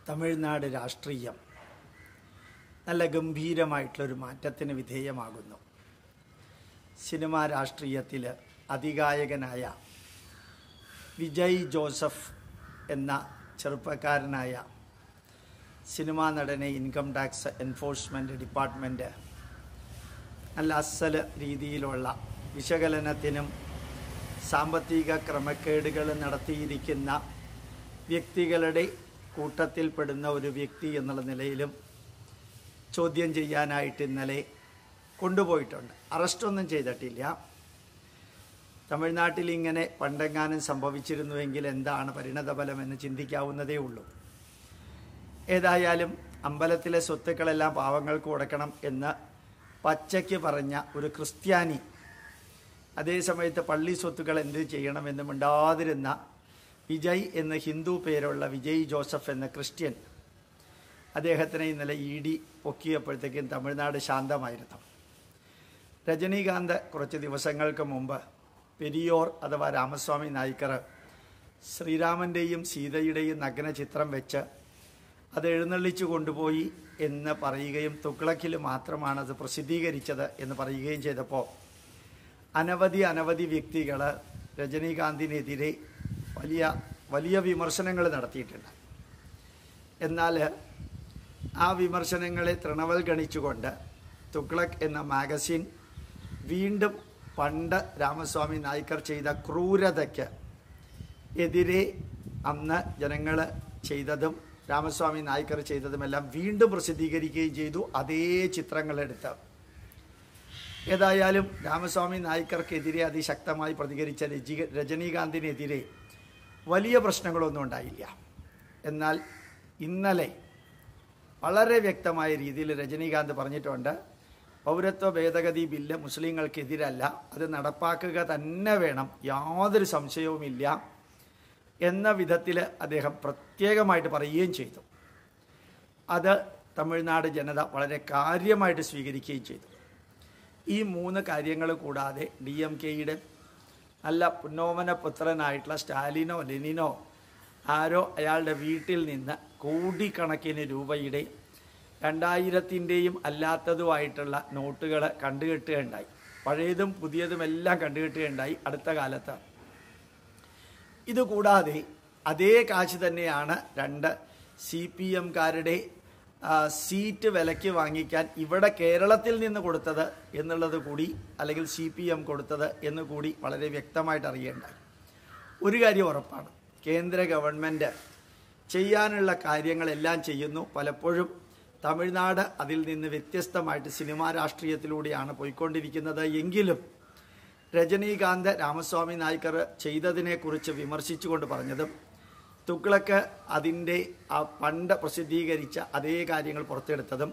തമിഴ്നാട് രാഷ്ട്രീയം നല്ല ഗംഭീരമായിട്ടുള്ളൊരു മാറ്റത്തിന് വിധേയമാകുന്നു സിനിമാ രാഷ്ട്രീയത്തിൽ അതികായകനായ വിജയ് ജോസഫ് എന്ന ചെറുപ്പക്കാരനായ സിനിമാ നടനെ ഇൻകം ടാക്സ് എൻഫോഴ്സ്മെൻറ്റ് ഡിപ്പാർട്ട്മെൻറ്റ് നല്ല അസൽ രീതിയിലുള്ള വിശകലനത്തിനും സാമ്പത്തിക ക്രമക്കേടുകൾ നടത്തിയിരിക്കുന്ന വ്യക്തികളുടെ കൂട്ടത്തിൽപ്പെടുന്ന ഒരു വ്യക്തി എന്നുള്ള നിലയിലും ചോദ്യം ചെയ്യാനായിട്ട് ഇന്നലെ കൊണ്ടുപോയിട്ടുണ്ട് അറസ്റ്റൊന്നും ചെയ്തിട്ടില്ല തമിഴ്നാട്ടിൽ ഇങ്ങനെ പണ്ടെങ്ങാനും സംഭവിച്ചിരുന്നുവെങ്കിൽ എന്താണ് പരിണതഫലം എന്ന് ചിന്തിക്കാവുന്നതേ ഉള്ളൂ ഏതായാലും അമ്പലത്തിലെ സ്വത്തുക്കളെല്ലാം പാവങ്ങൾക്ക് കൊടുക്കണം എന്ന് പച്ചയ്ക്ക് പറഞ്ഞ ഒരു ക്രിസ്ത്യാനി അതേസമയത്ത് പള്ളി സ്വത്തുക്കൾ എന്ത് ചെയ്യണമെന്ന് മിണ്ടാതിരുന്ന വിജയ് എന്ന ഹിന്ദു പേരുള്ള വിജയ് ജോസഫ് എന്ന ക്രിസ്ത്യൻ അദ്ദേഹത്തിനെ ഇന്നലെ ഇ ഡി പൊക്കിയപ്പോഴത്തേക്കും തമിഴ്നാട് ശാന്തമായിരുന്നു രജനീകാന്ത് കുറച്ച് ദിവസങ്ങൾക്ക് മുമ്പ് പെരിയോർ അഥവാ രാമസ്വാമി നായ്ക്കർ ശ്രീരാമൻ്റെയും സീതയുടെയും നഗ്ന ചിത്രം വെച്ച് അത് എഴുന്നള്ളിച്ചു കൊണ്ടുപോയി എന്ന് പറയുകയും തുക്ലക്കിൽ മാത്രമാണ് അത് പ്രസിദ്ധീകരിച്ചത് എന്ന് പറയുകയും ചെയ്തപ്പോൾ അനവധി അനവധി വ്യക്തികൾ രജനീകാന്തിനെതിരെ വലിയ വലിയ വിമർശനങ്ങൾ നടത്തിയിട്ടുണ്ട് എന്നാൽ ആ വിമർശനങ്ങളെ തൃണവൽഗണിച്ചുകൊണ്ട് തുഗ്ലക് എന്ന മാഗസിൻ വീണ്ടും പണ്ട് രാമസ്വാമി നായ്ക്കർ ചെയ്ത ക്രൂരതയ്ക്ക് എതിരെ അന്ന് ജനങ്ങൾ ചെയ്തതും രാമസ്വാമി നായ്ക്കർ ചെയ്തതുമെല്ലാം വീണ്ടും പ്രസിദ്ധീകരിക്കുകയും ചെയ്തു അതേ ചിത്രങ്ങളെടുത്ത് ഏതായാലും രാമസ്വാമി നായ്ക്കർക്കെതിരെ അതിശക്തമായി പ്രതികരിച്ച രജി രജനീകാന്തിനെതിരെ വലിയ പ്രശ്നങ്ങളൊന്നും ഉണ്ടായില്ല എന്നാൽ ഇന്നലെ വളരെ വ്യക്തമായ രീതിയിൽ രജനീകാന്ത് പറഞ്ഞിട്ടുണ്ട് പൗരത്വ ഭേദഗതി ബില്ല് മുസ്ലിങ്ങൾക്കെതിരല്ല അത് നടപ്പാക്കുക തന്നെ വേണം യാതൊരു സംശയവുമില്ല എന്ന വിധത്തിൽ അദ്ദേഹം പ്രത്യേകമായിട്ട് പറയുകയും ചെയ്തു അത് തമിഴ്നാട് ജനത വളരെ കാര്യമായിട്ട് സ്വീകരിക്കുകയും ചെയ്തു ഈ മൂന്ന് കാര്യങ്ങൾ കൂടാതെ ഡി എം കെയുടെ നല്ല പുന്നോമന പുത്രനായിട്ടുള്ള സ്റ്റാലിനോ ലെനിനോ ആരോ അയാളുടെ വീട്ടിൽ നിന്ന് കോടിക്കണക്കിന് രൂപയുടെ രണ്ടായിരത്തിൻ്റെയും അല്ലാത്തതുമായിട്ടുള്ള നോട്ടുകൾ കണ്ടുകെട്ടുകയുണ്ടായി പഴയതും പുതിയതുമെല്ലാം കണ്ടുകെട്ടുകയുണ്ടായി അടുത്ത കാലത്ത് ഇതുകൂടാതെ അതേ കാശ് തന്നെയാണ് രണ്ട് സി പി എംകാരുടെ സീറ്റ് വിലയ്ക്ക് വാങ്ങിക്കാൻ ഇവിടെ കേരളത്തിൽ നിന്ന് കൊടുത്തത് എന്നുള്ളത് കൂടി അല്ലെങ്കിൽ സി പി എം കൊടുത്തത് എന്ന് കൂടി വളരെ വ്യക്തമായിട്ട് അറിയേണ്ടായി ഒരു കാര്യം ഉറപ്പാണ് കേന്ദ്ര ഗവൺമെൻറ് ചെയ്യാനുള്ള കാര്യങ്ങളെല്ലാം ചെയ്യുന്നു പലപ്പോഴും തമിഴ്നാട് അതിൽ നിന്ന് വ്യത്യസ്തമായിട്ട് സിനിമാ രാഷ്ട്രീയത്തിലൂടെയാണ് പോയിക്കൊണ്ടിരിക്കുന്നത് എങ്കിലും രജനീകാന്ത് രാമസ്വാമി നായ്ക്കർ ചെയ്തതിനെക്കുറിച്ച് വിമർശിച്ചുകൊണ്ട് പറഞ്ഞതും തുക്ലക്ക് അതിൻ്റെ ആ പണ്ട് പ്രസിദ്ധീകരിച്ച അതേ കാര്യങ്ങൾ പുറത്തെടുത്തതും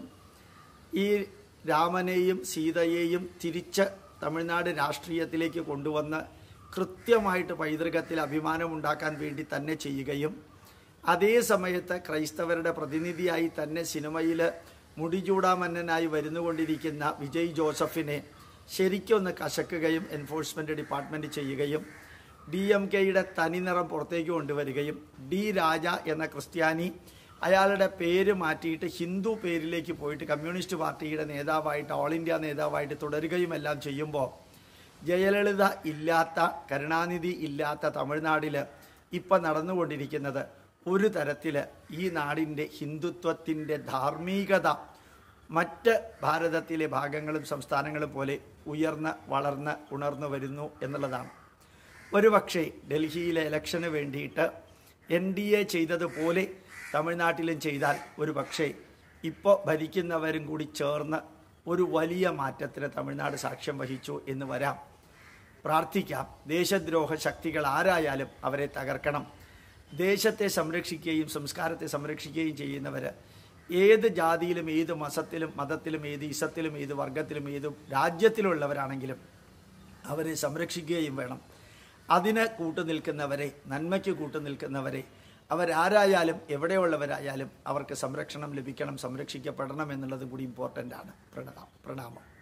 ഈ രാമനെയും സീതയെയും തിരിച്ച് തമിഴ്നാട് രാഷ്ട്രീയത്തിലേക്ക് കൊണ്ടുവന്ന് കൃത്യമായിട്ട് പൈതൃകത്തിൽ അഭിമാനമുണ്ടാക്കാൻ വേണ്ടി തന്നെ ചെയ്യുകയും അതേ സമയത്ത് ക്രൈസ്തവരുടെ പ്രതിനിധിയായി തന്നെ സിനിമയിൽ മുടിചൂടാമന്നനായി വരുന്നുകൊണ്ടിരിക്കുന്ന വിജയ് ജോസഫിനെ ശരിക്കൊന്ന് കശക്കുകയും എൻഫോഴ്സ്മെൻറ്റ് ഡിപ്പാർട്ട്മെൻറ്റ് ചെയ്യുകയും ഡി എം കെയുടെ തനിനിറം പുറത്തേക്ക് കൊണ്ടുവരികയും ഡി രാജ എന്ന ക്രിസ്ത്യാനി അയാളുടെ പേര് മാറ്റിയിട്ട് ഹിന്ദു പേരിലേക്ക് പോയിട്ട് കമ്മ്യൂണിസ്റ്റ് പാർട്ടിയുടെ നേതാവായിട്ട് ഓൾ ഇന്ത്യ നേതാവായിട്ട് തുടരുകയും എല്ലാം ചെയ്യുമ്പോൾ ജയലളിത ഇല്ലാത്ത കരുണാനിധി ഇല്ലാത്ത തമിഴ്നാടിൽ ഇപ്പം നടന്നുകൊണ്ടിരിക്കുന്നത് ഒരു തരത്തിൽ ഈ നാടിൻ്റെ ഹിന്ദുത്വത്തിൻ്റെ ധാർമ്മികത മറ്റ് ഭാരതത്തിലെ ഭാഗങ്ങളും സംസ്ഥാനങ്ങളും പോലെ ഉയർന്ന് വളർന്ന് ഉണർന്നു വരുന്നു എന്നുള്ളതാണ് ഒരുപക്ഷെ ഡൽഹിയിലെ ഇലക്ഷന് വേണ്ടിയിട്ട് എൻ ഡി എ ചെയ്തതുപോലെ തമിഴ്നാട്ടിലും ചെയ്താൽ ഒരു പക്ഷേ ഇപ്പോൾ ഭരിക്കുന്നവരും കൂടി ചേർന്ന് ഒരു വലിയ മാറ്റത്തിന് തമിഴ്നാട് സാക്ഷ്യം വഹിച്ചു എന്ന് വരാം പ്രാർത്ഥിക്കാം ദേശദ്രോഹ ശക്തികൾ ആരായാലും അവരെ തകർക്കണം ദേശത്തെ സംരക്ഷിക്കുകയും സംസ്കാരത്തെ സംരക്ഷിക്കുകയും ചെയ്യുന്നവർ ഏത് ജാതിയിലും ഏത് മതത്തിലും മതത്തിലും ഏത് ഇസത്തിലും ഏത് വർഗത്തിലും ഏത് രാജ്യത്തിലുള്ളവരാണെങ്കിലും അവരെ സംരക്ഷിക്കുകയും വേണം അതിന് കൂട്ടുനിൽക്കുന്നവരെ നന്മയ്ക്ക് കൂട്ടുനിൽക്കുന്നവരെ അവരാരായാലും എവിടെയുള്ളവരായാലും അവർക്ക് സംരക്ഷണം ലഭിക്കണം സംരക്ഷിക്കപ്പെടണം എന്നുള്ളതും കൂടി ഇമ്പോർട്ടൻ്റ് ആണ് പ്രണാമം പ്രണാമം